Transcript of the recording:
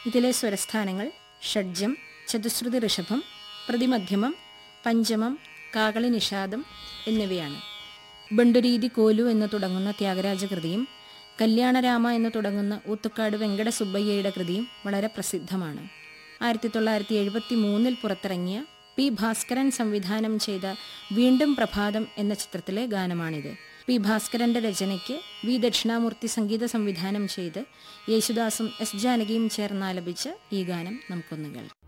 ഇതിലെ സ്വരസ്ഥാനങ്ങൾ ഷഡ്ജം ചതുശ്രുതി ഋഷഭം പ്രതിമധ്യമം പഞ്ചമം കാകളി നിഷാദം എന്നിവയാണ് ബണ്ടുരീതി കോലു എന്ന് തുടങ്ങുന്ന ത്യാഗരാജ കൃതിയും കല്യാണരാമ എന്ന് തുടങ്ങുന്ന ഊത്തുക്കാട് വെങ്കട സുബ്ബയ്യയുടെ കൃതിയും വളരെ പ്രസിദ്ധമാണ് ആയിരത്തി തൊള്ളായിരത്തി എഴുപത്തി മൂന്നിൽ പുറത്തിറങ്ങിയ പി ഭാസ്കരൻ സംവിധാനം ചെയ്ത വീണ്ടും പ്രഭാതം എന്ന ചിത്രത്തിലെ ഗാനമാണിത് പി ഭാസ്കരന്റെ രചനയ്ക്ക് വി ദക്ഷിണാമൂർത്തി സംഗീത സംവിധാനം ചെയ്ത് യേശുദാസും എസ് ജാനകിയും ചേർന്നാലപിച്ച ഈ ഗാനം നമുക്കൊന്ന് കേൾക്കാം